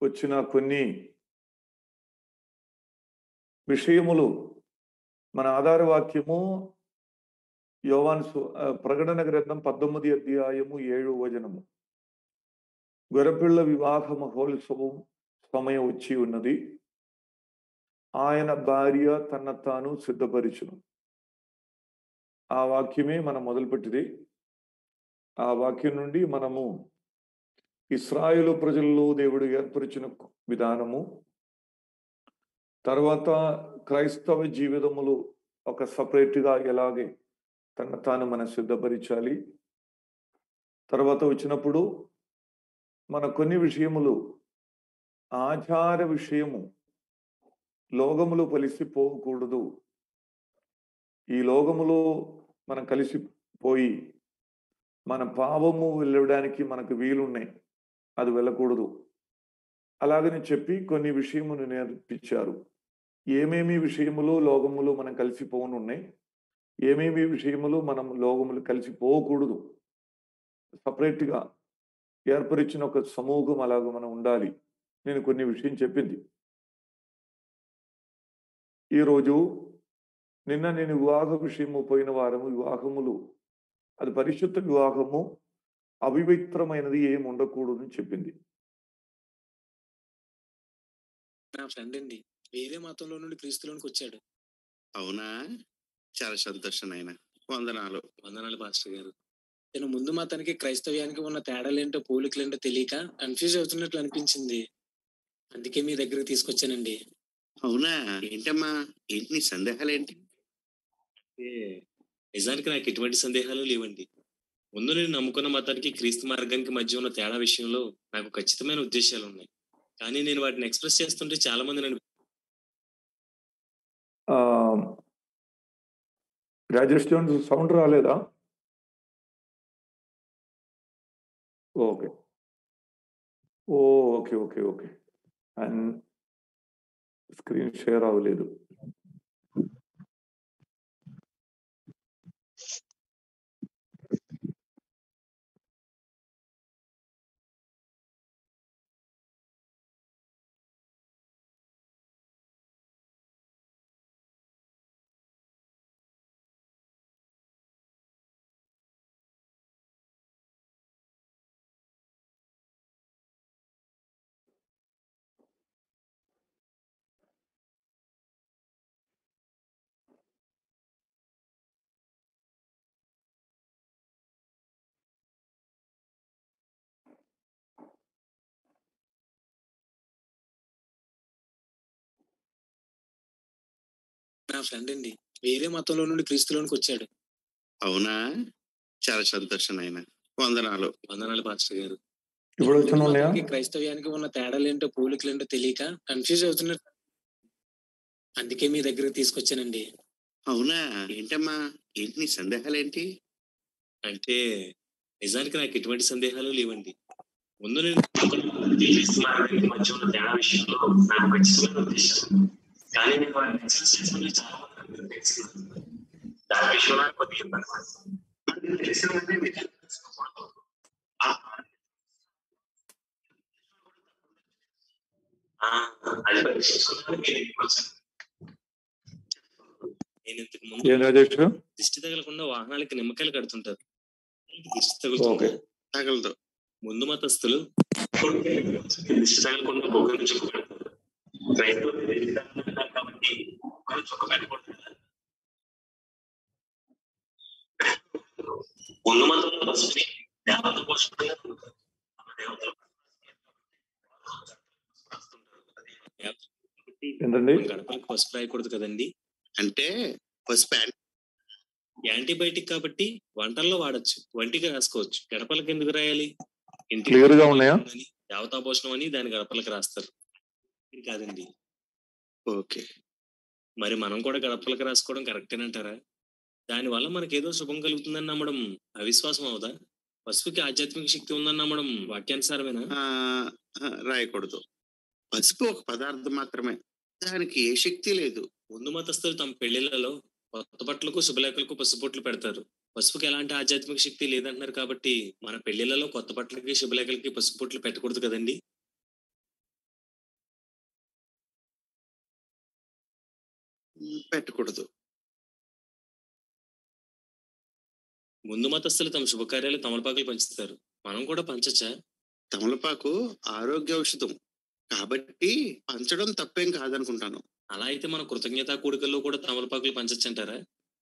వచ్చిన కొన్ని విషయములు మన ఆధార వాక్యము యోవాను సు- ఆ, ప్రకటన గ్రంథం పద్దొమ్మిది అధ్యాయము ఏడు వచనము గొర్రెపిల్ల వివాహ మహోత్సవం సమయం వచ్చి ఉన్నది ఆయన భార్య తన తాను సిద్ధపరిచును ఆ వాక్యమే మనం మొదలుపెట్టింది ఆ వాక్యం నుండి మనము ఇస్రాయేలు ప్రజల్లో దేవుడు ఏర్పరిచిన విధానము తర్వాత క్రైస్తవ జీవితములు ఒక సపరేట్గా ఎలాగే తన తాను మనం సిద్ధపరచాలి తర్వాత వచ్చినప్పుడు మన కొన్ని విషయములు ఆచార విషయము లోకములు కలిసిపోకూడదు ఈ లోకములో మనం కలిసిపోయి మన పాపము వెళ్ళడానికి మనకు వీలున్నాయి అది వెళ్ళకూడదు అలాగని చెప్పి కొన్ని విషయములు నేర్పించారు ఏమేమి విషయములు లోకములు మనం కలిసిపోను ఉన్నాయి ఏమేమి విషయములు మనం లోకములు కలిసిపోకూడదు సపరేట్గా ఏర్పరిచిన ఒక సమూహం అలాగ మనం ఉండాలి నేను కొన్ని విషయం చెప్పింది ఈరోజు నిన్న నేను వివాహ విషయము పోయిన వారము వివాహములు అది పరిశుద్ధ వివాహము అవిపవిత్రమైనది ఏమి ఉండకూడదు అని చెప్పింది నా ఫ్రెండ్ అండి వేరే మతంలో నుండి క్రీస్తులోనికి వచ్చాడు అవునా చాలా సంతోషం నాయన వందనాలు వందనాలు పాస్టర్ గారు నేను ముందు మతానికి క్రైస్తవ్యానికి ఉన్న తేడాలేంటో పోలికలేంటో తెలియక కన్ఫ్యూజ్ అవుతున్నట్లు అనిపించింది అందుకే మీ దగ్గరికి తీసుకొచ్చానండి అవునా ఏంటమ్మా ఏంటి నీ సందేహాలు ఏంటి నిజానికి నాకు ఎటువంటి సందేహాలు లేవండి ముందు నేను నమ్ముకున్న మతానికి క్రీస్తు మార్గానికి మధ్య ఉన్న తేడా విషయంలో నాకు ఖచ్చితమైన ఉద్దేశాలు ఉన్నాయి కానీ నేను వాటిని ఎక్స్ప్రెస్ చేస్తుంటే చాలా మంది నన్ను ఆ, రాజేష్ జోన్స్ సౌండ్ రాలేదా okay oh okay okay okay and screen share అవ్వలేదు నా ఫ్రెండ్ అండి వేరే మతంలో నుండి క్రీస్తులోనికి వచ్చాడు అవునా చాలా సంతోషం నాయన వందనాలు వందనాలు పాస్టర్ గారు ఇప్పుడు వచ్చిన ఉన్నాయా మతానికి క్రైస్తవ్యానికి ఉన్న తేడాలేంటో పోలికలేంటో తెలియక కన్ఫ్యూజ్ అవుతున్నట్టు అందుకే మీ దగ్గరికి తీసుకొచ్చానండి అవునా ఏంటమ్మా ఏంటి నీ సందేహాలు ఏంటి అంటే నిజానికి నాకు ఎటువంటి సందేహాలు లేవండి ముందు నేను క్రీస్తు మార్గానికి మధ్య ఉన్న తేడా విషయంలో నాకు ఖచ్చితమైన ఉద్దేశం కానీ నేను వాటిని ఎక్స్ప్రెస్ చేసిన చాలా మంది నాకు తెలిసింది. దాని విషయంలో నాకు కొద్దిగా ఇబ్బంది పడుతుంది. నాకు తెలిసినవన్నీ మీకు తెలుసుకోకూడదు. ఆ, ఆ, అది పరీక్షించుకోవడానికి నేను ఇక్కడికి వచ్చాను. నేను ఇంతకు ముందు ఏం రాజేష్ దిష్టి తగలకుండా వాహనాలకి నిమ్మకాయలు కడుతుంటారు దిష్టి ఓకే తగులుతుంది తగలదు ముందు మతస్థులు దిష్టి తగలకుండా బొగ్గను చుక్క పెడతారు క్రైస్తవులు దిష్టి తగలకుండా కాబట్టి బొగ్గను చుక్క పెట్టకూడదు కదా. ముందు మతంలో పసుపుని దేవత పోషణగా నమ్ముతారు. ఆ దేవతలు కాబట్టి ఏంటండి గడపలకు పసుపు రాయకూడదు కదండి అంటే పసుపు యాంటీ- యాంటీబయాటిక్ కాబట్టి వంటల్లో వాడచ్చు వంటికి రాసుకోవచ్చు గడపలకు ఎందుకు రాయాలి ఇంటికి Clear గా ఉన్నాయా? అని, దేవతాభూషణం అని దాని గడపలకు రాస్తారు ఇది కాదండి ఓకే మరి మనం కూడా గడపలకు రాసుకోవడం కరెక్టేనంటారా దానివల్ల మనకి ఏదో శుభం కలుగుతుందని నమ్మడం అవిశ్వాసం అవుదా పసుపుకి ఆధ్యాత్మిక శక్తి ఉందని నమ్మడం వాక్యానుసారమేనా ఆ, ఆ, రాయకూడదు పసుపు ఒక పదార్థం మాత్రమే దానికి ఏ శక్తి లేదు ముందు మతస్థులు తమ పెళ్లిళ్లలో కొత్త బట్టలకు శుభలేఖలకు పసుపొట్లు పెడతారు పసుపుకి ఎలాంటి ఆధ్యాత్మిక శక్తి లేదంటున్నారు కాబట్టి మన పెళ్లిళ్లలో కొత్త బట్టలకి శుభలేఖలకి పసుపొట్లు పెట్టకూడదు కదండి పెట్టకూడదు ముందు మతస్థులు తమ శుభకార్యాలు తమలపాకులు పంచుతారు మనం కూడా పంచచ్చా తమలపాకు ఆరోగ్య ఔషధం కాబట్టి పంచడం తప్పేం కాదనుకుంటాను అలా అయితే మన కృతజ్ఞతా కూడికల్లో కూడా తమలపాకులు పంచచ్చంటారా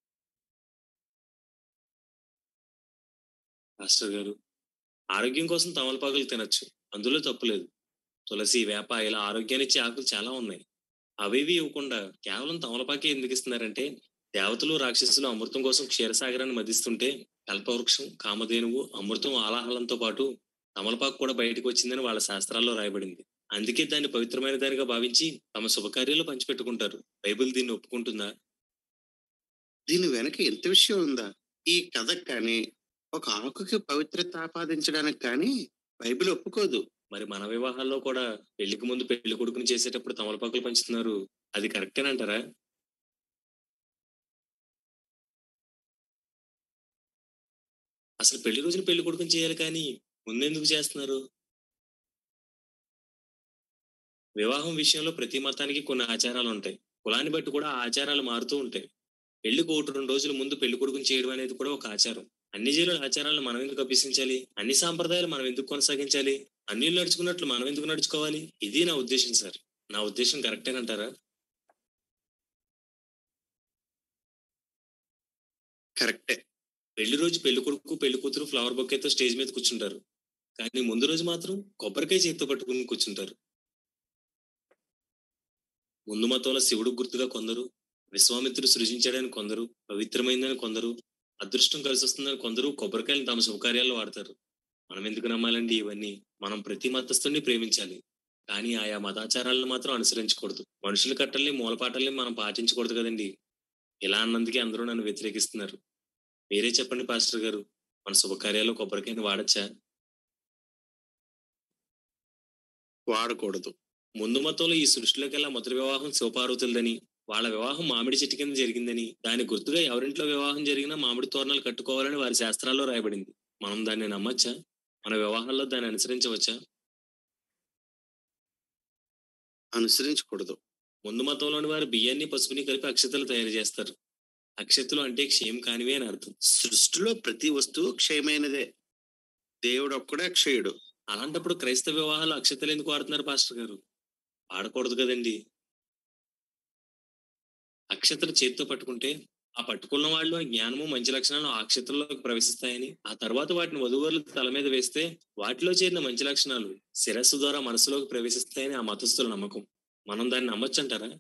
మాస్టర్ గారు ఆరోగ్యం కోసం తమలపాకులు తినచ్చు అందులో తప్పులేదు తులసి వేప ఇలా ఆరోగ్యాన్నిచ్చే ఆకులు చాలా ఉన్నాయి అవేవి ఇవ్వకుండా కేవలం తమలపాకే ఎందుకు ఇస్తున్నారంటే దేవతలు రాక్షసులు అమృతం కోసం క్షీరసాగరాన్ని మదిస్తుంటే కల్పవృక్షం కామధేనువు అమృతం ఆలాహలంతో పాటు తమలపాకు కూడా బయటకు వచ్చిందని వాళ్ళ శాస్త్రాల్లో రాయబడింది అందుకే దాన్ని పవిత్రమైన దానిగా భావించి తమ శుభకార్యాలు పంచిపెట్టుకుంటారు బైబిల్ దీన్ని ఒప్పుకుంటుందా దీని వెనక ఎంత విషయం ఉందా ఈ కథ కానీ ఒక ఆకుకి పవిత్రత ఆపాదించడానికి కానీ బైబిల్ ఒప్పుకోదు మరి మన వివాహాల్లో కూడా పెళ్లికి ముందు పెళ్లి కొడుకుని చేసేటప్పుడు తమలపాకులు పంచుతున్నారు అది కరెక్టేనంటారా అసలు పెళ్లి రోజున పెళ్లి కొడుకుని చేయాలి కానీ ముందెందుకు చేస్తున్నారు వివాహం విషయంలో ప్రతి మతానికి కొన్ని ఆచారాలు ఉంటాయి కులాన్ని బట్టి కూడా ఆ ఆచారాలు మారుతూ ఉంటాయి పెళ్లికి ఒకటి రెండు రోజుల ముందు పెళ్లి కొడుకుని చేయడం అనేది కూడా ఒక ఆచారం అన్ని జీవుల ఆచారాలను మనం ఎందుకు అభ్యసించాలి అన్ని సాంప్రదాయాలు మనం ఎందుకు కొనసాగించాలి అన్ని నడుచుకున్నట్లు మనం ఎందుకు నడుచుకోవాలి ఇది నా ఉద్దేశం సార్ నా ఉద్దేశం కరెక్టేనంటారా కరెక్టే పెళ్లి రోజు పెళ్లి కొడుకు పెళ్లి కూతురు ఫ్లవర్ బొకేతో స్టేజ్ మీద కూర్చుంటారు కానీ ముందు రోజు మాత్రం కొబ్బరికాయ చేతితో పట్టుకుని కూర్చుంటారు ముందు మతంలో శివుడు గుర్తుగా కొందరు విశ్వామిత్రుడు సృజించాడని కొందరు పవిత్రమైందని కొందరు అదృష్టం కలిసి వస్తుందని కొందరు కొబ్బరికాయలు తమ శుభకార్యాల్లో వాడతారు మనం ఎందుకు నమ్మాలండి ఇవన్నీ మనం ప్రతి మతస్థుడిని ప్రేమించాలి కానీ ఆయా మతాచారాలను మాత్రం అనుసరించకూడదు మనుషుల కట్టల్ని మూలపాటల్ని మనం పాటించకూడదు కదండి ఇలా అన్నందుకే అందరూ నన్ను వ్యతిరేకిస్తున్నారు మీరే చెప్పండి పాస్టర్ గారు మన శుభకార్యాలు కొబ్బరికాయని వాడచ్చా వాడకూడదు ముందు మతంలో ఈ సృష్టిలోకెల్లా మొదటి వివాహం శివపార్వతులదని వాళ్ళ వివాహం మామిడి చెట్టు కింద జరిగిందని దాని గుర్తుగా ఎవరింట్లో వివాహం జరిగినా మామిడి తోరణాలు కట్టుకోవాలని వారి శాస్త్రాల్లో రాయబడింది మనం దాన్ని నమ్మచ్చా మన వివాహాల్లో దాన్ని అనుసరించవచ్చా అనుసరించకూడదు ముందు మతంలోని వారు బియ్యాన్ని పసుపుని కలిపి అక్షతలు తయారు చేస్తారు అక్షతలు అంటే క్షయం కానివే అని అర్థం సృష్టిలో ప్రతి వస్తువు క్షయమైనదే దేవుడు ఒక్కడే అక్షయుడు అలాంటప్పుడు క్రైస్తవ వివాహాలు అక్షతలు ఎందుకు వాడుతున్నారు పాస్టర్ గారు వాడకూడదు కదండి అక్షతలు చేతితో పట్టుకుంటే ఆ పట్టుకున్న వాళ్ళు జ్ఞానము మంచి లక్షణాలు ఆ అక్షతల్లోకి ప్రవేశిస్తాయని ఆ తర్వాత వాటిని వధువరులు తల మీద వేస్తే వాటిలో చేరిన మంచి లక్షణాలు శిరస్సు ద్వారా మనసులోకి ప్రవేశిస్తాయని ఆ మతస్థుల నమ్మకం మనం దాన్ని నమ్మొచ్చంటారా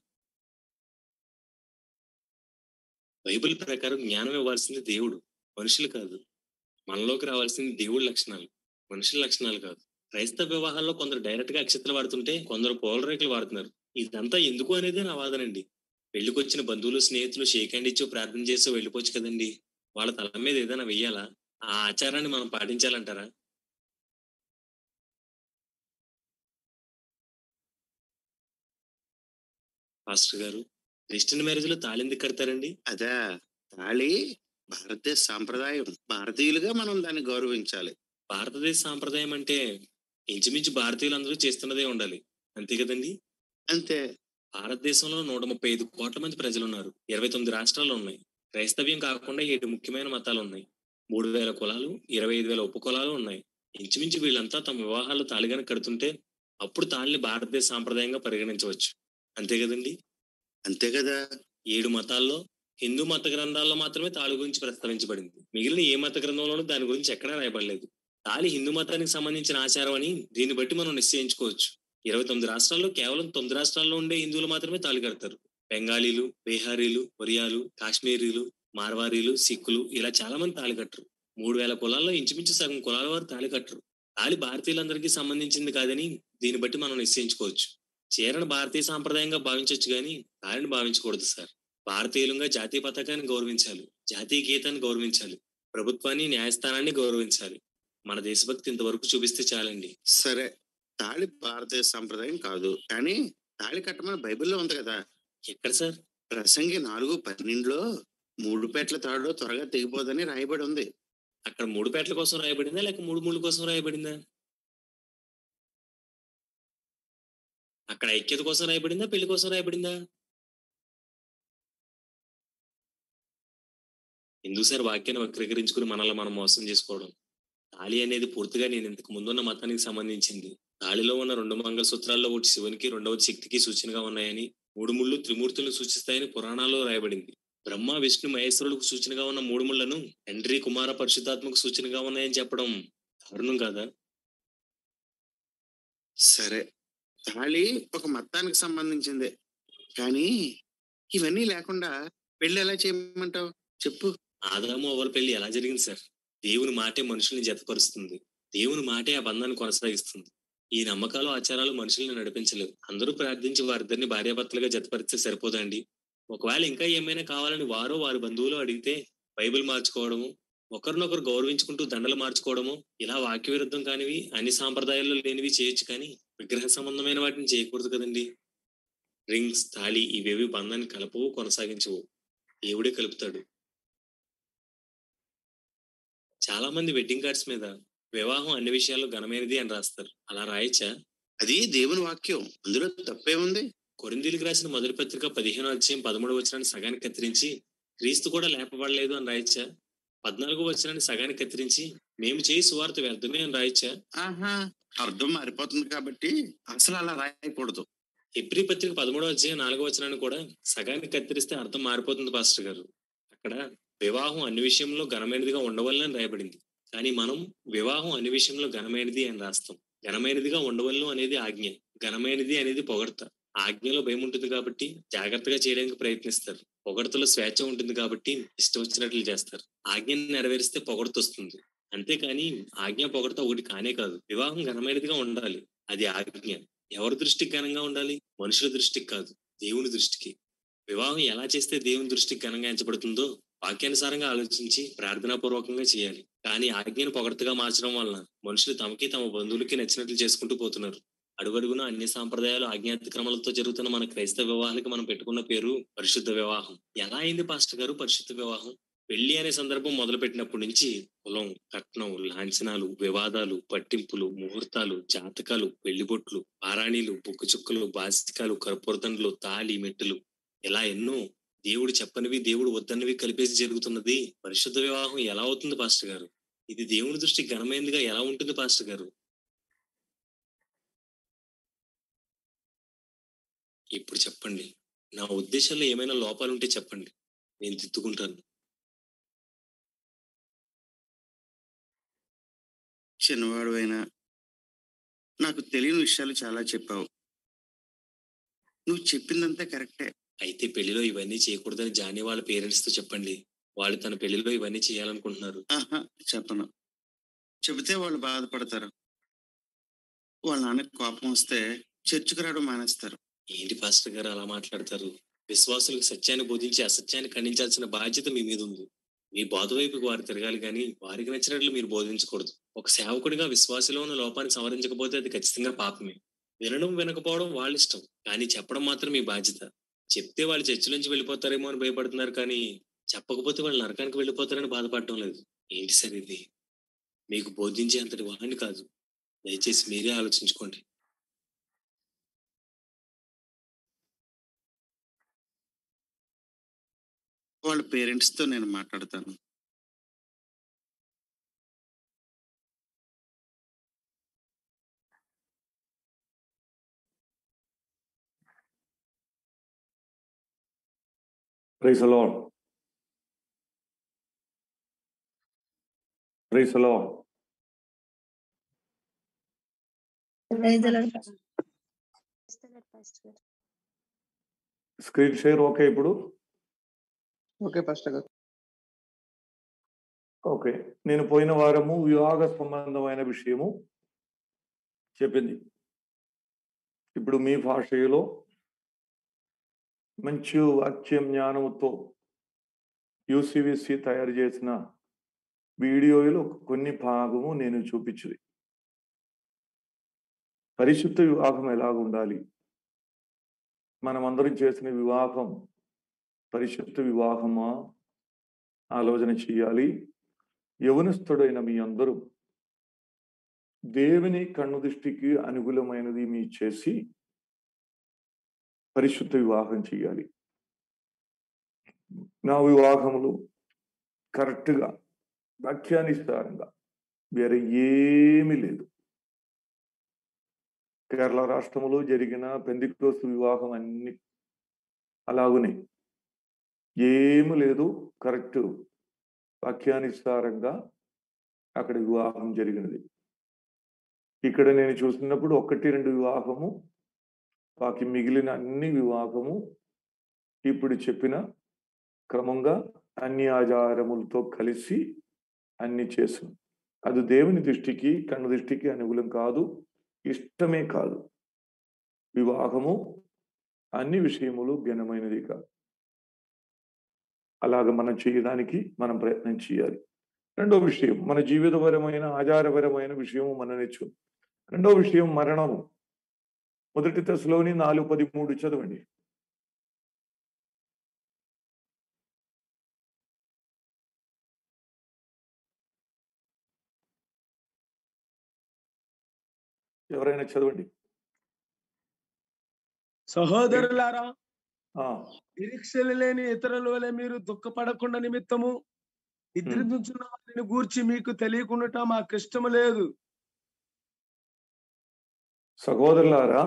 బైబిల్ ప్రకారం జ్ఞానం ఇవ్వాల్సింది దేవుడు మనుషులు కాదు మనలోకి రావాల్సింది దేవుడి లక్షణాలు మనుషుల లక్షణాలు కాదు క్రైస్తవ వివాహాల్లో కొందరు డైరెక్ట్ గా అక్షతలు వాడుతుంటే కొందరు పోల రేకులు వాడుతున్నారు ఇదంతా ఎందుకు అనేది నా వాదనండి పెళ్లికొచ్చిన బంధువులు స్నేహితులు షేక్ హ్యాండ్ ఇచ్చో ప్రార్థన చేసో వెళ్ళిపోవచ్చు కదండి వాళ్ళ తల మీద ఏదైనా వెయ్యాలా ఆ ఆచారాన్ని మనం పాటించాలంటారా పాస్టర్ గారు క్రిస్టియన్ మ్యారేజ్ లో తాళి ఎందుకు కడతారండి అదే తాళి భారతదేశ సాంప్రదాయం భారతీయులుగా మనం దాన్ని గౌరవించాలి భారతదేశ సాంప్రదాయం అంటే ఇంచుమించు భారతీయులందరూ చేస్తున్నదే ఉండాలి అంతే కదండి అంతే భారతదేశంలో నూట ముప్పై ఐదు కోట్ల మంది ప్రజలు ఉన్నారు ఇరవై తొమ్మిది రాష్ట్రాలు ఉన్నాయి క్రైస్తవ్యం కాకుండా ఏడు ముఖ్యమైన మతాలు ఉన్నాయి మూడు వేల కులాలు ఇరవై ఐదు వేల ఉప కులాలు ఉన్నాయి ఇంచుమించు వీళ్ళంతా తమ వివాహాలు తాళిగానే కడుతుంటే అప్పుడు తాళిని భారతదేశ సాంప్రదాయంగా పరిగణించవచ్చు అంతే కదండి అంతే కదా ఏడు మతాల్లో హిందూ మత గ్రంథాల్లో మాత్రమే తాళి గురించి ప్రస్తావించబడింది మిగిలిన ఏ మత గ్రంథంలోనూ దాని గురించి ఎక్కడా రాయబడలేదు తాళి హిందూ మతానికి సంబంధించిన ఆచారం అని దీన్ని బట్టి మనం నిశ్చయించుకోవచ్చు ఇరవై తొమ్మిది రాష్ట్రాల్లో కేవలం తొమ్మిది రాష్ట్రాల్లో ఉండే హిందువులు మాత్రమే తాళి కడతారు బెంగాలీలు బీహారీలు ఒరియాలు కాశ్మీరీలు మార్వారీలు సిక్కులు ఇలా చాలా మంది తాళి కట్టరు మూడు వేల కులాల్లో ఇంచుమించు సగం కులాల వారు తాళి కట్టరు తాళి భారతీయులందరికీ సంబంధించింది కాదని దీన్ని బట్టి మనం నిశ్చయించుకోవచ్చు చీరను భారతీయ సాంప్రదాయంగా భావించవచ్చు కానీ తాళిని భావించకూడదు సార్ భారతీయులంగా జాతీయ పతాకాన్ని గౌరవించాలి జాతీయ గీతాన్ని గౌరవించాలి ప్రభుత్వాన్ని న్యాయస్థానాన్ని గౌరవించాలి మన దేశభక్తి ఇంతవరకు చూపిస్తే చాలండి సరే తాళి భారతదేశ సాంప్రదాయం కాదు కానీ తాళి కట్టమని బైబిల్లో ఉంది కదా ఎక్కడ సార్ ప్రసంగి నాలుగు పన్నెండులో మూడు పేట్ల తాడు త్వరగా తెగిపోదని రాయబడి ఉంది అక్కడ మూడు పేటల కోసం రాయబడిందా లేక మూడు మూడు కోసం రాయబడిందా అక్కడ ఐక్యత కోసం రాయబడిందా పెళ్లి కోసం రాయబడిందా ఎందుకు సార్ వాక్యాన్ని వక్రీకరించుకుని మనల్ని మనం మోసం చేసుకోవడం తాళి అనేది పూర్తిగా నేను ఇంతకు ముందున్న మతానికి సంబంధించింది తాళిలో ఉన్న రెండు మంగళసూత్రాల్లో ఒకటి శివునికి రెండవది శక్తికి సూచనగా ఉన్నాయని మూడు ముళ్ళు త్రిమూర్తులను సూచిస్తాయని పురాణాల్లో రాయబడింది బ్రహ్మ విష్ణు మహేశ్వరులకు సూచనగా ఉన్న మూడు ముళ్లను తండ్రి కుమార పరిశుద్ధాత్మకు సూచనగా ఉన్నాయని చెప్పడం దారుణం కాదా సరే తాళి ఒక మతానికి సంబంధించిందే కానీ ఇవన్నీ లేకుండా పెళ్లి ఎలా చేయమంటావు చెప్పు ఆదాము అవల పెళ్లి ఎలా జరిగింది సార్ దేవుని మాటే మనుషుల్ని జతపరుస్తుంది దేవుని మాటే ఆ బంధాన్ని కొనసాగిస్తుంది ఈ నమ్మకాలు ఆచారాలు మనుషుల్ని నడిపించలేవు అందరూ ప్రార్థించి వారిద్దరిని భార్యాభర్తలుగా జతపరిస్తే సరిపోదండి ఒకవేళ ఇంకా ఏమైనా కావాలని వారో వారి బంధువులు అడిగితే బైబిల్ మార్చుకోవడము ఒకరినొకరు గౌరవించుకుంటూ దండలు మార్చుకోవడము ఇలా వాక్య విరుద్ధం కానివి అన్ని సాంప్రదాయాల్లో లేనివి చేయొచ్చు కానీ విగ్రహ సంబంధమైన వాటిని చేయకూడదు కదండి రింగ్స్ తాళి ఇవేవి బంధాన్ని కలపవు కొనసాగించవు దేవుడే కలుపుతాడు చాలా మంది వెడ్డింగ్ కార్డ్స్ మీద వివాహం అన్ని విషయాల్లో ఘనమైనది అని రాస్తారు అలా రాయచ్చా అది దేవుని వాక్యం అందులో తప్పేముంది కొరిందీలకు రాసిన మొదటి పత్రిక పదిహేను అధ్యాయం పదమూడు వచనాన్ని సగానికి కత్తిరించి క్రీస్తు కూడా లేపబడలేదు అని రాయచ్చా పద్నాలుగో వచనాన్ని సగానికి కత్తిరించి మేము చేయి సువార్త వ్యర్థమే అని రాయచ్చా ఆహా అర్థం మారిపోతుంది కాబట్టి అసలు అలా రాయకూడదు ఎబ్రి పత్రిక పదమూడో అధ్యాయం నాలుగో వచనాన్ని కూడా సగానికి కత్తిరిస్తే అర్థం మారిపోతుంది పాస్టర్ గారు అక్కడ వివాహం అన్ని విషయంలో ఘనమైనదిగా ఉండవల్లని రాయబడింది కానీ మనం వివాహం అన్ని విషయంలో ఘనమైనది అని రాస్తాం ఘనమైనదిగా ఉండవలను అనేది ఆజ్ఞ ఘనమైనది అనేది పొగడత ఆజ్ఞలో భయం ఉంటుంది కాబట్టి జాగ్రత్తగా చేయడానికి ప్రయత్నిస్తారు పొగడతలో స్వేచ్ఛ ఉంటుంది కాబట్టి ఇష్టం వచ్చినట్లు చేస్తారు ఆజ్ఞని నెరవేరిస్తే పొగడత వస్తుంది అంతేకాని ఆజ్ఞ పొగడత ఒకటి కానే కాదు వివాహం ఘనమైనదిగా ఉండాలి అది ఆజ్ఞ ఎవరి దృష్టికి ఘనంగా ఉండాలి మనుషుల దృష్టికి కాదు దేవుని దృష్టికి వివాహం ఎలా చేస్తే దేవుని దృష్టికి ఘనంగా ఎంచబడుతుందో వాక్యానుసారంగా ఆలోచించి ప్రార్థనాపూర్వకంగా చేయాలి కానీ ఆజ్ఞను పొగడతగా మార్చడం వలన మనుషులు తమకి తమ బంధువులకి నచ్చినట్లు చేసుకుంటూ పోతున్నారు అడుగడుగున అన్ని సాంప్రదాయాలు ఆజ్ఞాతిక్రమాలతో జరుగుతున్న మన క్రైస్తవ వివాహానికి మనం పెట్టుకున్న పేరు పరిశుద్ధ వివాహం ఎలా అయింది పాస్టర్ గారు పరిశుద్ధ వివాహం పెళ్లి అనే సందర్భం మొదలు పెట్టినప్పటి నుంచి కులం కట్నం లాంఛనాలు వివాదాలు పట్టింపులు ముహూర్తాలు జాతకాలు పెళ్లిబొట్లు పారాణీలు బుక్కు చుక్కలు బాసికాలు కర్పూరదండలు తాళి మెట్టులు ఇలా ఎన్నో దేవుడు చెప్పనివి దేవుడు వద్దనివి కలిపేసి జరుగుతున్నది పరిశుద్ధ వివాహం ఎలా అవుతుంది పాస్టర్ గారు ఇది దేవుని దృష్టి ఘనమైనదిగా ఎలా ఉంటుంది పాస్టర్ గారు ఇప్పుడు చెప్పండి నా ఉద్దేశంలో ఏమైనా లోపాలు ఉంటే చెప్పండి నేను తిట్టుకుంటాను చిన్నవాడు అయినా నాకు తెలియని విషయాలు చాలా చెప్పావు నువ్వు చెప్పిందంతా కరెక్టే అయితే పెళ్లిలో ఇవన్నీ చేయకూడదని జానీ వాళ్ళ పేరెంట్స్ తో చెప్పండి వాళ్ళు తన పెళ్లిలో ఇవన్నీ చేయాలనుకుంటున్నారు ఆహా చెప్పను చెబితే వాళ్ళు బాధపడతారు వాళ్ళ నాన్నకి కోపం వస్తే చర్చికి రావడం మానేస్తారు ఏంటి పాస్టర్ గారు అలా మాట్లాడతారు విశ్వాసులకు సత్యాన్ని బోధించి అసత్యాన్ని ఖండించాల్సిన బాధ్యత మీ మీద ఉంది మీ బోధ వైపుకి వారు తిరగాలి కానీ వారికి నచ్చినట్లు మీరు బోధించకూడదు ఒక సేవకుడిగా విశ్వాసలో ఉన్న లోపాన్ని సవరించకపోతే అది ఖచ్చితంగా పాపమే వినడం వినకపోవడం వాళ్ళ ఇష్టం కానీ చెప్పడం మాత్రం మీ బాధ్యత చెప్తే వాళ్ళు చర్చి నుంచి వెళ్ళిపోతారేమో అని భయపడుతున్నారు కానీ చెప్పకపోతే వాళ్ళు నరకానికి వెళ్ళిపోతారని బాధపడటం లేదు ఏంటి సార్ ఇది మీకు బోధించే అంతటి వాడిని కాదు దయచేసి మీరే ఆలోచించుకోండి వాళ్ళ పేరెంట్స్ తో నేను మాట్లాడతాను ప్రైస్ అలాడ్ ప్రైస్ అలాడ్ Praise the Lord. Screen share okay ఇప్పుడు ఓకే పాస్టర్ గారు ఓకే నేను పోయిన వారము వివాహ సంబంధమైన విషయము చెప్పింది ఇప్పుడు మీ భాషలో మంచి వాక్యం జ్ఞానముతో యూసివిసి తయారు చేసిన వీడియోలో కొన్ని భాగము నేను చూపించింది పరిశుద్ధ వివాహం ఎలాగ ఉండాలి మనమందరం చేసిన వివాహం పరిశుద్ధ వివాహమా ఆలోచన చేయాలి యవనస్తుడైన మీ అందరూ దేవుని కన్ను దృష్టికి అనుకూలమైనది మీ చేసి పరిశుద్ధ వివాహం చేయాలి నా వివాహములు కరెక్ట్గా వ్యాఖ్యానిస్తారంగా వేరే ఏమీ లేదు కేరళ రాష్ట్రంలో జరిగిన పెందికోస్తు వివాహం అన్ని అలాగునే ఏమి లేదు కరెక్ట్ వాక్యానుసారంగా అక్కడ వివాహం జరిగినది ఇక్కడ నేను చూసినప్పుడు ఒకటి రెండు వివాహము బాకి మిగిలిన అన్ని వివాహము ఇప్పుడు చెప్పిన క్రమంగా అన్ని ఆచారములతో కలిసి అన్ని చేసాం అది దేవుని దృష్టికి కన్ను దృష్టికి అనుకూలం కాదు ఇష్టమే కాదు వివాహము అన్ని విషయములు ఘనమైనది కాదు అలాగ మనం చేయడానికి మనం ప్రయత్నం చేయాలి రెండో విషయం మన జీవితపరమైన ఆచారపరమైన విషయము మన నేర్చుకుంది రెండో విషయం మరణము మొదటి దశలోని నాలుగు పదిమూడు చదవండి ఎవరైనా చదవండి సహోదరులారా ఆ, నిరీక్షలు లేని ఇతరుల వలె మీరు దుఃఖపడకుండా నిమిత్తము నిద్రించున్న వారిని గూర్చి మీకు తెలియకుండా మాకు ఇష్టము లేదు సహోదరులారా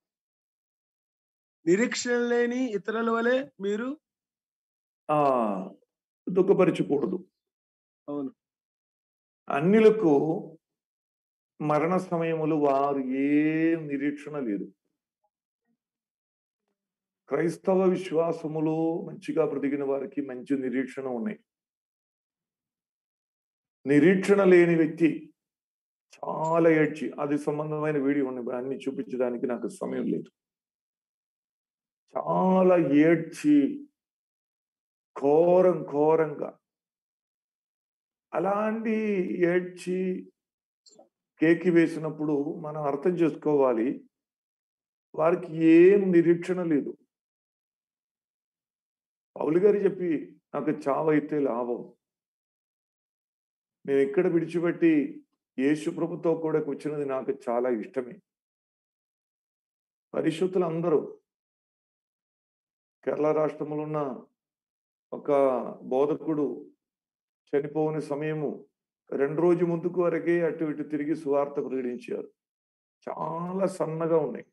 నిరీక్షణ లేని ఇతరుల వలె మీరు ఆ దుఃఖపరచకూడదు అవును అన్నిలకు మరణ సమయములు వారు ఏం నిరీక్షణ లేదు క్రైస్తవ విశ్వాసములో మంచిగా బ్రతికిన వారికి మంచి నిరీక్షణ ఉన్నాయి నిరీక్షణ లేని వ్యక్తి చాలా ఏడ్చి అది సంబంధమైన వీడియో ఉన్నాయి అన్ని చూపించడానికి నాకు సమయం లేదు చాలా ఏడ్చి ఘోరం ఘోరంగా అలాంటి ఏడ్చి కేకి వేసినప్పుడు మనం అర్థం చేసుకోవాలి వారికి ఏం నిరీక్షణ లేదు పౌలు గారు చెప్పి నాకు చావైతే లాభం నేను ఎక్కడ విడిచిపెట్టి యేసు ప్రభుతో కూడా కూర్చున్నది నాకు చాలా ఇష్టమే పరిశుద్ధులు అందరూ కేరళ రాష్ట్రంలో ఉన్న ఒక బోధకుడు చనిపోని సమయము రెండు రోజు ముందుకు వరకే అటు ఇటు తిరిగి సువార్త ప్రకటించారు చాలా సన్నగా ఉన్నాయి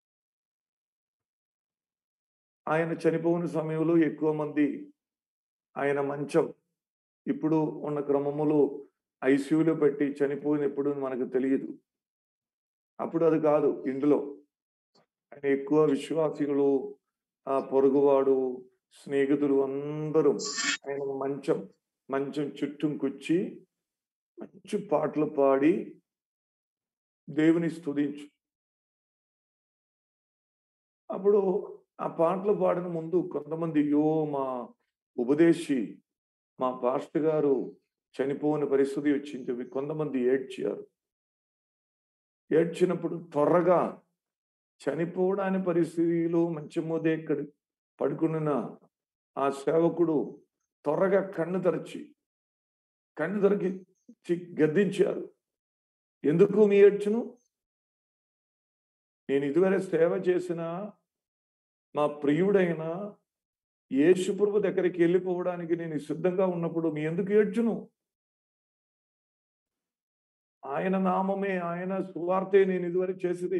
ఆయన చనిపోని సమయంలో ఎక్కువ మంది ఆయన మంచం ఇప్పుడు ఉన్న క్రమములో ఐసీయూలో పెట్టి చనిపోయినప్పుడు మనకు తెలియదు అప్పుడు అది కాదు ఇందులో ఆయన ఎక్కువ విశ్వాసిಗಳು ఆ పొరుగువాడు స్నేహితులు అందరూ ఆయన మంచం మంచం చుట్టూ కూర్చి మంచి పాటలు పాడి దేవుని స్తుతించు అప్పుడు ఆ పాటలు పాడిన ముందు కొంతమంది యో మా ఉపదేశి మా పాస్టర్ గారు చనిపోయిన పరిస్థితి వచ్చింది కొంతమంది ఏడ్చారు ఏడ్చినప్పుడు త్వరగా చనిపోవడాని పరిస్థితిలో మంచి మోదే ఇక్కడ పడుకున్న ఆ సేవకుడు త్వరగా కన్ను తెరచి కన్ను తెరచి గద్దించారు ఎందుకు మీ ఏడ్చును నేను ఇదివరే సేవ చేసిన మా ప్రియుడైన యేసుప్రభు దగ్గరికి వెళ్ళిపోవడానికి నేను సిద్ధంగా ఉన్నప్పుడు మీ ఎందుకు ఏడ్చును ఆయన నామమే ఆయన సువార్తే నేను ఇదివరే చేసింది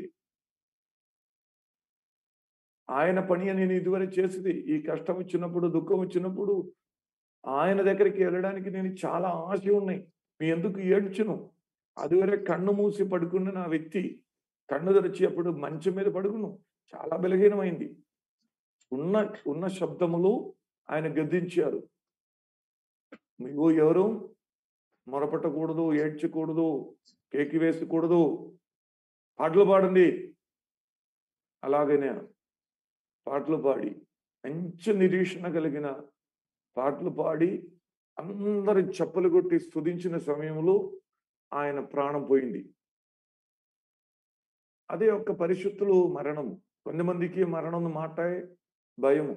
ఆయన పని నేను ఇదివరే చేసింది ఈ కష్టం వచ్చినప్పుడు దుఃఖం వచ్చినప్పుడు ఆయన దగ్గరికి వెళ్ళడానికి నేను చాలా ఆశ ఉన్నాయి మీ ఎందుకు ఏడ్చును అదివరే కన్ను మూసి పడుకున్న నా వ్యక్తి కన్ను తెరిచి అప్పుడు మంచం మీద పడుకును చాలా బలహీనమైంది ఉన్న ఉన్న శబ్దములు ఆయన గద్దించారు మీకు ఎవరు మొరపట్టకూడదు ఏడ్చకూడదు కేకి వేసకూడదు పాటలు పాడండి అలాగనే పాటలు పాడి మంచి నిరీక్షణ కలిగిన పాటలు పాడి అందరి చెప్పులు కొట్టి స్తుతించిన సమయంలో ఆయన ప్రాణం పోయింది అదే ఒక పరిశుద్ధులు మరణము కొంతమందికి మరణం మాట భయము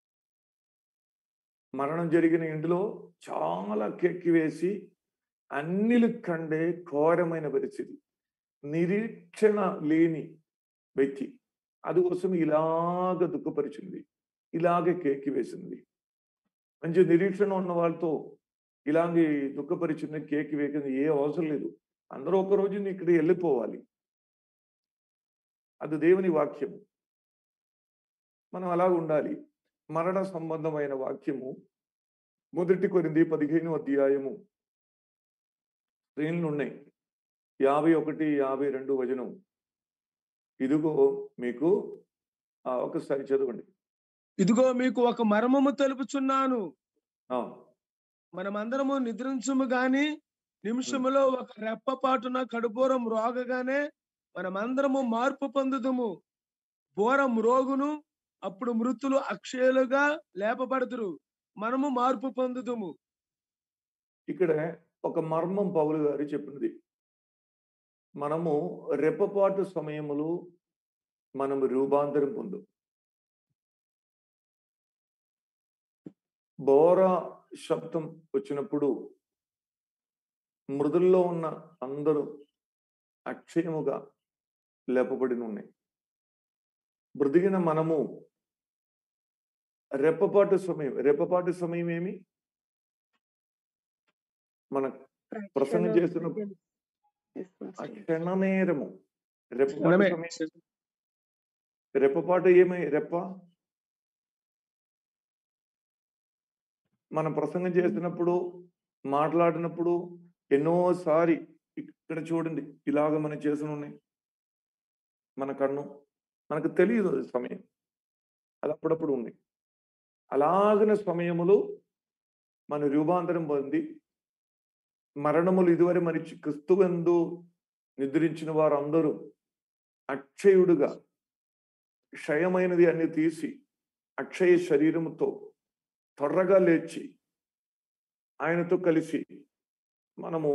మరణం జరిగిన ఇంటిలో చాలా కెక్కి వేసి అన్నిలు కండే ఘోరమైన పరిస్థితి నిరీక్షణ లేని వ్యక్తి అందుకోసం ఇలాగ దుఃఖపరిచింది ఇలాగే కేకి వేసింది మంచి నిరీక్షణ ఉన్న వాళ్ళతో ఇలాంటి దుఃఖపరిచిన కేక్ వేకింది ఏ అవసరం లేదు అందరూ ఒక రోజు ఇక్కడ వెళ్ళిపోవాలి అది దేవుని వాక్యము మనం అలా ఉండాలి మరణ సంబంధమైన వాక్యము మొదటి కొరింది పదిహేను అధ్యాయము శ్రేణులు ఉన్నాయి యాభై ఒకటి యాభై రెండు వచనం ఇదిగో మీకు ఆ, ఒకసారి చదవండి ఇదిగో మీకు ఒక మర్మము తెలుపుచున్నాను ఆ, మనమందరము నిద్రించుము గాని నిమిషములో ఒక రెప్పపాటున కడుపూరం రోగగానే మనమందరము మార్పు పొందుదుము బోరం రోగును అప్పుడు మృతులు అక్షయులుగా లేపబడుదురు మనము మార్పు పొందుదుము ఇక్కడ ఒక మర్మం పౌలు గారు చెప్పినది మనము రెప్పపాటు సమయములు మనము రూపాంతరం పొందు బోర శబ్దం వచ్చినప్పుడు మృదుల్లో ఉన్న అందరూ అక్షయముగా లేపబడి ఉన్నాయి బ్రతికిన మనము రెప్పపాటు సమయం రెప్పపాటు సమయం ఏమి మన ప్రసంగం చేస్తున్న ఆ క్షణ నేరము రెప్పపాటు మనమే సమయం రెప్పపాటు ఏమై రెప్ప మనం ప్రసంగం చేసినప్పుడు మాట్లాడినప్పుడు ఎన్నోసారి ఇక్కడ చూడండి ఇలాగ మనం చేసిన ఉన్నాయి మన కన్ను మనకు తెలియదు అది సమయం అది అప్పుడప్పుడు ఉంది అలాగిన సమయములు మన రూపాంతరం పొంది మరణములు ఇదివరే మరిచి క్రిస్తువందు నిద్రించిన వారందరూ అక్షయుడుగా క్షయమైనది అన్ని తీసి అక్షయ శరీరముతో త్వరగా లేచి ఆయనతో కలిసి మనము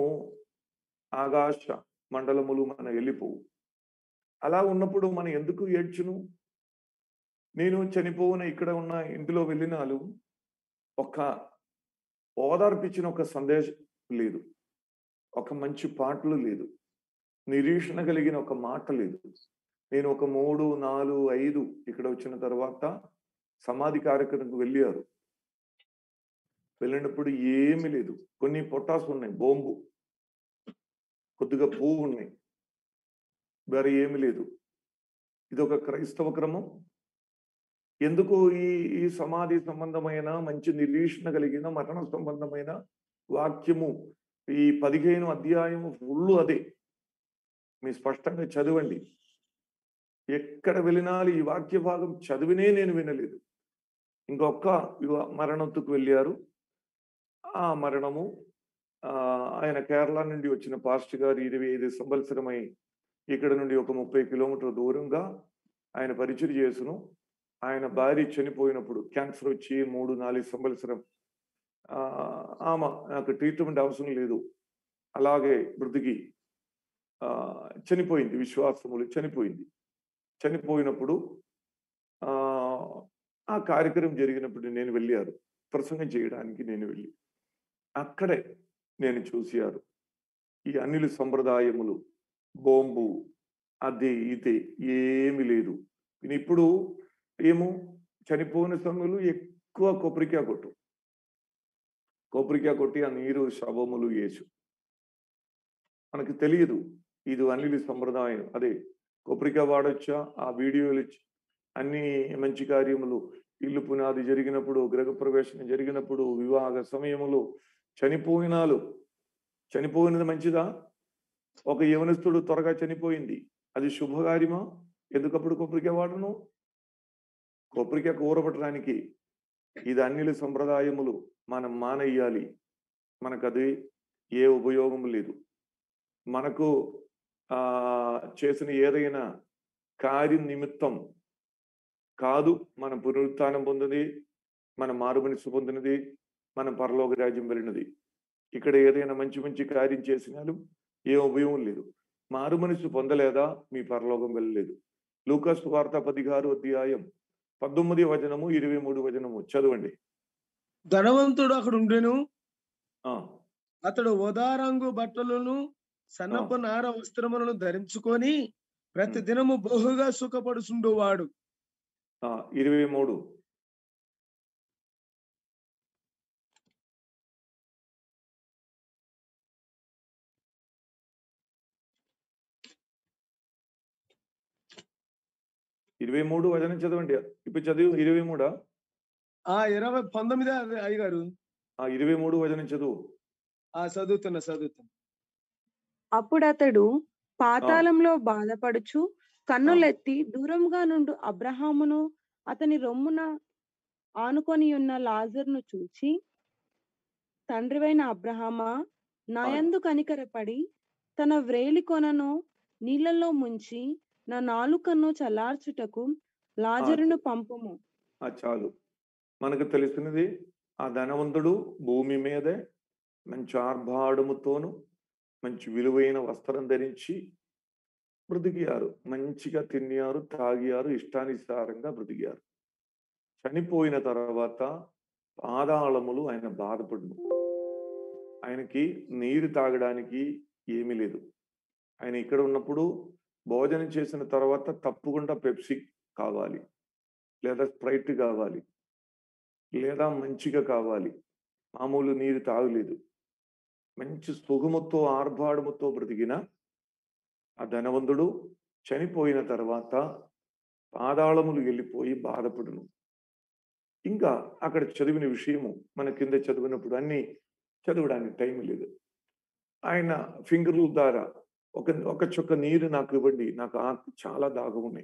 ఆకాశ మండలములు మన వెళ్ళిపోవు అలా ఉన్నప్పుడు మనం ఎందుకు ఏడ్చును నేను చనిపోవున ఇక్కడ ఉన్న ఇంటిలో వెళ్ళినాలు ఒక ఓదార్పిచ్చిన ఒక సందేశం లేదు ఒక మంచి పాటలు లేదు నిరీక్షణ కలిగిన ఒక మాట లేదు నేను ఒక మూడు నాలుగు ఐదు ఇక్కడ వచ్చిన తర్వాత సమాధి కార్యక్రమంకి వెళ్ళారు వెళ్ళినప్పుడు ఏమీ లేదు కొన్ని పొటాస్ ఉన్నాయి బొంబు కొద్దిగా పువ్వు ఉన్నాయి వేరే ఏమీ లేదు ఇది ఒక క్రైస్తవ క్రమం ఎందుకు ఈ ఈ సమాధి సంబంధమైన మంచి నిరీక్షణ కలిగిన మరణ సంబంధమైన వాక్యము ఈ పదిహేను అధ్యాయము ఫుల్ అదే మీ స్పష్టంగా చదవండి ఎక్కడ వెళ్ళినాలు ఈ వాక్య భాగం చదివినే నేను వినలేదు ఇంకొక యువ మరణంతుకు వెళ్ళారు ఆ మరణము ఆ, ఆయన కేరళ నుండి వచ్చిన పాస్ట్ గారు ఇరవై ఐదు సంవత్సరమై ఇక్కడ నుండి ఒక ముప్పై కిలోమీటర్ దూరంగా ఆయన పరిచయం చేసును ఆయన భార్య చనిపోయినప్పుడు క్యాన్సర్ వచ్చి మూడు నాలుగు సంవత్సరం ఆ, ఆమె నాకు ట్రీట్మెంట్ అవసరం లేదు అలాగే బ్రతికి ఆ, చనిపోయింది విశ్వాసములు చనిపోయింది చనిపోయినప్పుడు ఆ ఆ కార్యక్రమం జరిగినప్పుడు నేను వెళ్ళారు ప్రసంగం చేయడానికి నేను వెళ్ళి అక్కడే నేను చూశారు ఈ అనిలు సంప్రదాయములు బొంబు అదే ఇదే ఏమి లేదు ఈయన ఇప్పుడు ఏమో చనిపోయిన సమయంలో ఎక్కువ కొబ్బరికాయ కొట్టు కొబ్బరికాయ కొట్టి ఆ నీరు శవములు వేసు మనకు తెలియదు ఇది అనిలి సంప్రదాయం అదే కొబ్బరికాయ వాడొచ్చా ఆ వీడియోలు ఇచ్చి అన్ని మంచి కార్యములు ఇల్లు పునాది జరిగినప్పుడు గృహప్రవేశం జరిగినప్పుడు వివాహ సమయములు చనిపోయినాలు చనిపోయినది మంచిదా ఒక యవనస్తుడు త్వరగా చనిపోయింది అది శుభకార్యమా ఎందుకప్పుడు కొబ్బరికాయ వాడను కొబ్బరికాయ కూరబట్టడానికి ఇది అన్నిల సంప్రదాయములు మనం మానేయాలి మనకు అది ఏ ఉపయోగం లేదు మనకు ఆ చేసిన ఏదైనా కార్యం నిమిత్తం కాదు మన పునరుత్థానం పొందినది మన మారుమనిసు పొందినది మన పరలోక రాజ్యం వెళ్ళినది ఇక్కడ ఏదైనా మంచి మంచి కార్యం చేసినాలు ఏ ఉపయోగం లేదు మారు మనసు పొందలేదా మీ పరలోకం వెళ్ళలేదు లూకాస్ వార్త పదిహారు అధ్యాయం పద్దొమ్మిది వచనము ఇరవై మూడు వచనము చదవండి ధనవంతుడు అక్కడ ఉండెను ఆ అతడు ఉదారంగు బట్టలను సన్నపు నార వస్త్రములను ధరించుకొని ప్రతి దినము బహుగా సుఖపడుచుండువాడు ఆ, ఇరవై మూడు ఇరవై మూడు వచనం చదవండి ఇప్పుడు చదివి ఇరవై మూడా ఆ ఇరవై పంతొమ్మిది అదే అయ్యగారు ఆ ఇరవై మూడు వచనం చదువు ఆ చదువుతున్నా చదువుతున్నా అప్పుడతడు పాతాళంలో బాధపడుచు కన్నులెత్తి దూరంగా నుండి అబ్రహామును అతని రొమ్మున ఆనుకొని ఉన్న లాజరును చూచి తండ్రివైన అబ్రహామా నాయందు కనికరపడి తన వ్రేలి కొనను నీళ్ళలో ముంచి నా నాలుకను చల్లార్చుటకు లాజరును పంపుము ఆ చాలు మనకు తెలిసినది ఆ ధనవంతుడు భూమి మీదే మంచి ఆర్భాడముతోను మంచి విలువైన వస్త్రం ధరించి బ్రతికియారు మంచిగా తిన్నారు తాగియారు ఇష్టానుసారంగా బ్రతికారు చనిపోయిన తర్వాత పాదాళములు ఆయన బాధపడును ఆయనకి నీరు తాగడానికి ఏమీ లేదు ఆయన ఇక్కడ ఉన్నప్పుడు భోజనం చేసిన తర్వాత తప్పకుండా పెప్సీ కావాలి లేదా స్ప్రైట్ కావాలి లేదా మంచిగా కావాలి మామూలు నీరు తాగలేదు మంచి సుఖముతో ఆర్భాడముతో బ్రతికిన ఆ ధనవంతుడు చనిపోయిన తర్వాత పాదాళములు వెళ్ళిపోయి బాధపడును ఇంకా అక్కడ చదివిన విషయము మన కింద చదివినప్పుడు అన్ని చదవడానికి టైం లేదు ఆయన ఫింగర్ల ద్వారా ఒక ఒక చుక్క నీరు నాకు ఇవ్వండి నాకు ఆ చాలా దాగం ఉన్నాయి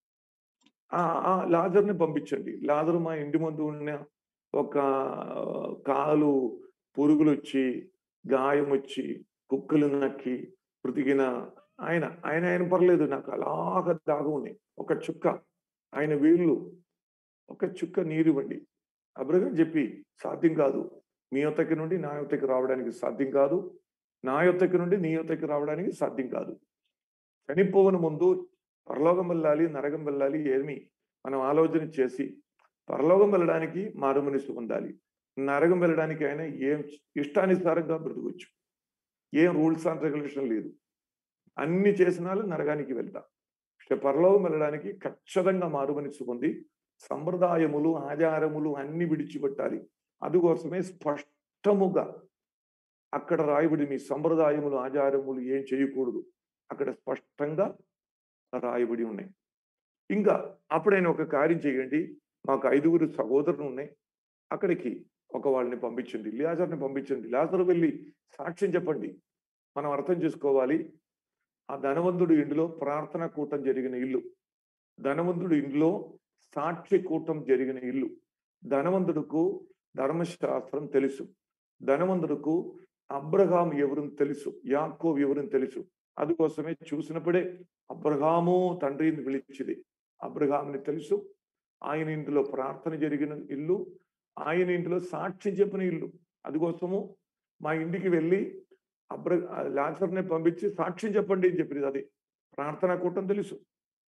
ఆ ఆ లాజర్ని పంపించండి లాజరు మా ఇంటి ముందు ఉన్న ఒక కాలు పురుగులు వచ్చి గాయం వచ్చి కుక్కలు నక్కి బ్రతికిన ఆయన ఆయన ఆయన పర్లేదు నాకు అలాగ దాగం ఉన్నాయి ఒక చుక్క ఆయన వీళ్ళు ఒక చుక్క నీరు ఇవ్వండి అబ్రహం చెప్పి సాధ్యం కాదు మీ యొత్తకి నుండి నా యొత్తకి రావడానికి సాధ్యం కాదు నా యొత్తకి నుండి నీ యొత్తకి రావడానికి సాధ్యం కాదు చనిపోవని ముందు పరలోకం వెళ్ళాలి నరకం వెళ్ళాలి ఏమి మనం ఆలోచన చేసి పరలోకం వెళ్ళడానికి మారు మనసు ఉండాలి నరకం వెళ్ళడానికి ఆయన ఏం ఇష్టానుసారంగా బ్రతకొచ్చు ఏం రూల్స్ అండ్ రెగ్యులేషన్ లేదు అన్ని చేసిన వాళ్ళు నరకానికి వెళ్తా പക്ഷെ పరలోకం వెళ్ళడానికి ఖచ్చితంగా మారు మనసు పొంది సంప్రదాయములు ఆచారములు అన్ని విడిచిపెట్టాలి అందుకోసమే స్పష్టముగా అక్కడ రాయబడి మీ సంప్రదాయములు ఆచారములు ఏం చేయకూడదు అక్కడ స్పష్టంగా రాయబడి ఉన్నాయి ఇంకా అప్పుడైనా ఒక కార్యం చేయండి మాకు ఐదుగురు సహోదరులు ఉన్నాయి అక్కడికి ఒక వాళ్ళని పంపించండి లియాజర్ని పంపించండి లాజరు వెళ్ళి సాక్ష్యం చెప్పండి మనం అర్థం చేసుకోవాలి ఆ ధనవంతుడు ఇంటిలో ప్రార్థన కూటం జరిగిన ఇల్లు ధనవంతుడు ఇంట్లో సాక్షి కూటం జరిగిన ఇల్లు ధనవంతుడుకు ధర్మశాస్త్రం తెలుసు ధనవంతుడుకు అబ్రహాం ఎవరిని తెలుసు యాకోబ్ ఎవరిని తెలుసు అందుకోసమే చూసినప్పుడే అబ్రహాము తండ్రిని పిలిచింది అబ్రహాంని తెలుసు ఆయన ఇంటిలో ప్రార్థన జరిగిన ఇల్లు ఆయన ఇంటిలో సాక్ష్యం చెప్పిన ఇల్లు అందుకోసము మా ఇంటికి వెళ్ళి అబ్ర లాజర్ని పంపించి సాక్ష్యం చెప్పండి అని చెప్పింది అది ప్రార్థన కూటం తెలుసు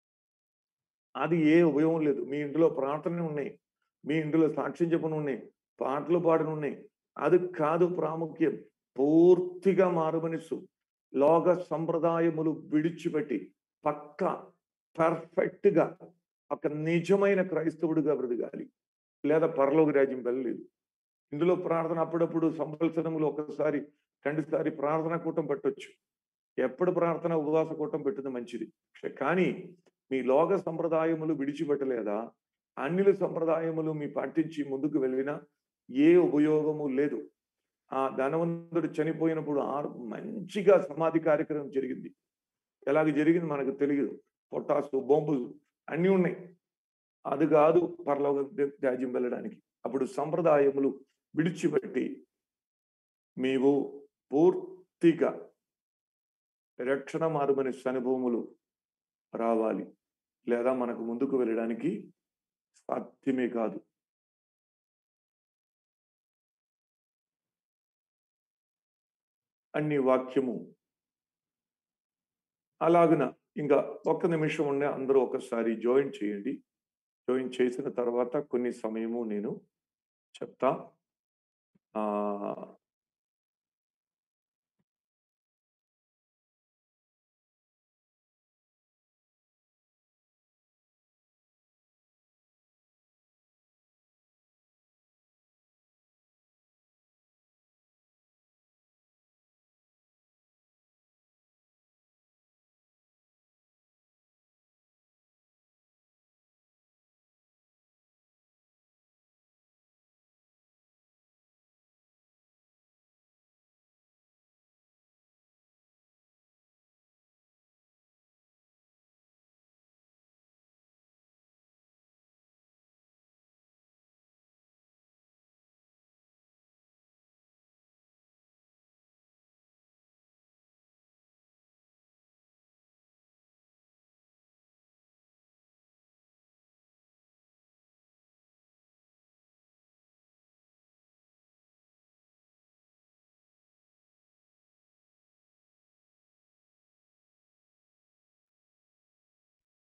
అది ఏ ఉపయోగం లేదు మీ ఇంటిలో ప్రార్థనలు ఉన్నాయి మీ ఇంటిలో సాక్ష్యం చెప్పను ఉన్నాయి పాటలు పాడను ఉన్నాయి అది కాదు ప్రాముఖ్యం పూర్తిగా మారుమనిసు లోక సంప్రదాయములు విడిచిపెట్టి పక్క పర్ఫెక్ట్ గా ఒక నిజమైన క్రైస్తవుడిగా బ్రతకాలి లేదా పరలోక రాజ్యం వెళ్ళలేదు ఇందులో ప్రార్థన అప్పుడప్పుడు సంవత్సరములు ఒకసారి రెండుసారి ప్రార్థన కూటం పెట్టొచ్చు ఎప్పుడు ప్రార్థన ఉపవాస కూటం పెట్టింది మంచిది പക്ഷെ కానీ మీ లోక సంప్రదాయములు విడిచిపెట్టలేదా అన్నిల సంప్రదాయములు మీ పాటించి ముందుకు వెళ్ళినా ఏ ఉపయోగము లేదు ఆ ధనవంతుడు చనిపోయినప్పుడు ఆరు మంచిగా సమాధి కార్యక్రమం జరిగింది ఎలాగ జరిగింది మనకు తెలియదు పొటాసు బొంబు అన్నీ ఉన్నాయి అది కాదు పరలోక రాజ్యం వెళ్ళడానికి అప్పుడు సంప్రదాయములు విడిచిపెట్టి మేము పూర్తిగా రక్షణ మారుమని అనుభవములు రావాలి లేదా మనకు ముందుకు వెళ్ళడానికి సాధ్యమే కాదు అన్ని వాక్యము అలాగున ఇంకా ఒక్క నిమిషం ఉండే అందరూ ఒకసారి జాయిన్ చేయండి జాయిన్ చేసిన తర్వాత కొన్ని సమయము నేను చెప్తా ఆ